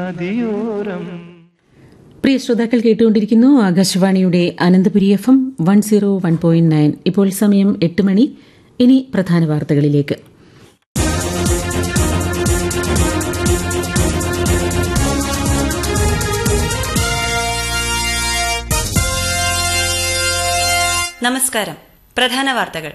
നദിയോരം പ്രിയ ശ്രോതാക്കൾ കേട്ടുകൊണ്ടിരിക്കുന്നു ആകാശവാണിയുടെ Ananthapuri F M one zero one point nine ഇപ്പോൾ സമയം എട്ട് മണി ഇനി പ്രധാന വാർത്തകളിലേക്ക് നമസ്കാരം പ്രധാന വാർത്തകൾ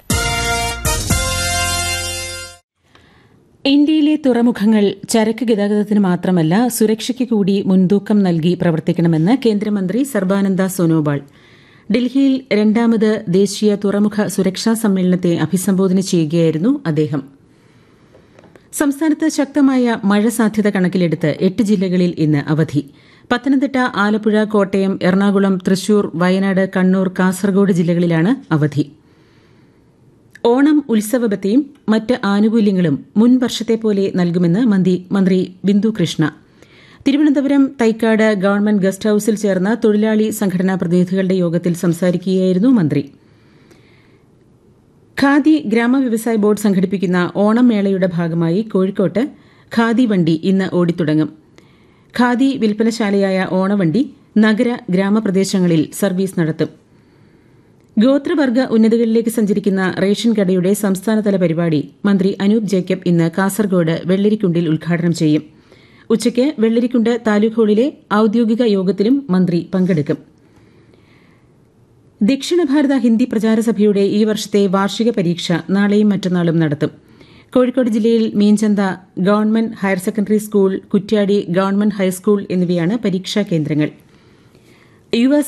ഇന്ത്യയിലെ തുറമുഖങ്ങൾ ചരക്ക് ഗതാഗതത്തിന് മാത്രമല്ല സുരക്ഷയ്ക്ക് കൂടി മുൻതൂക്കം നൽകി പ്രവർത്തിക്കണമെന്ന് കേന്ദ്രമന്ത്രി സർബാനന്ദ സോനോവാൾ ഡൽഹിയിൽ രണ്ടാമത് ദേശീയ തുറമുഖ സുരക്ഷാ സമ്മേളനത്തെ അഭിസംബോധന ചെയ്യുകയായിരുന്നു അദ്ദേഹം സംസ്ഥാനത്ത് ശക്തമായ മഴ സാധ്യത കണക്കിലെടുത്ത് എട്ട് ജില്ലകളിൽ ഇന്ന് അവധി പത്തനംതിട്ട ആലപ്പുഴ കോട്ടയം എറണാകുളം തൃശൂർ വയനാട് കണ്ണൂർ കാസർഗോഡ് ജില്ലകളിലാണ് അവധി ഓണം ഉത്സവബത്തെയും മറ്റ് ആനുകൂല്യങ്ങളും മുൻ വർഷത്തെ പോലെ നൽകുമെന്ന് മന്ത്രി ബിന്ദു കൃഷ്ണ തിരുവനന്തപുരം തൈക്കാട് ഗവൺമെന്റ് ഗസ്റ്റ് ഹൌസിൽ ചേർന്ന തൊഴിലാളി സംഘടനാ പ്രതിനിധികളുടെ യോഗത്തിൽ സംസാരിക്കുകയായിരുന്നു മന്ത്രി ഖാദി ഗ്രാമ വ്യവസായ ബോർഡ് സംഘടിപ്പിക്കുന്ന ഓണം മേളയുടെ ഭാഗമായി കോഴിക്കോട്ട് ഖാദി വണ്ടി ഇന്ന് ഓടിത്തുടങ്ങും ഖാദി വിൽപ്പനശാലയായ ഓണവണ്ടി നഗര ഗ്രാമപ്രദേശങ്ങളിൽ സർവീസ് നടത്തും ഗോത്രവർഗ ഉന്നതികളിലേക്ക് സഞ്ചരിക്കുന്ന റേഷൻ കടയുടെ സംസ്ഥാനതല പരിപാടി മന്ത്രി അനൂപ് ജേക്കബ് ഇന്ന് കാസർഗോഡ് വെള്ളരിക്കുണ്ടിൽ ഉദ്ഘാടനം ചെയ്യും ഉച്ചയ്ക്ക് വെള്ളരിക്കുണ്ട് താലൂക്ക് ഹാളിലെ ഔദ്യോഗിക യോഗത്തിലും മന്ത്രി പങ്കെടുക്കും ദക്ഷിണ ഭാരത ഹിന്ദി പ്രചാരസഭയുടെ ഈ വർഷത്തെ വാർഷിക പരീക്ഷ നാളെയും മറ്റന്നാളും നടത്തും കോഴിക്കോട് ജില്ലയിൽ Meenchanda government higher secondary school Kuttiadi government high school എന്നിവയാണ് പരീക്ഷാ കേന്ദ്രങ്ങൾ യു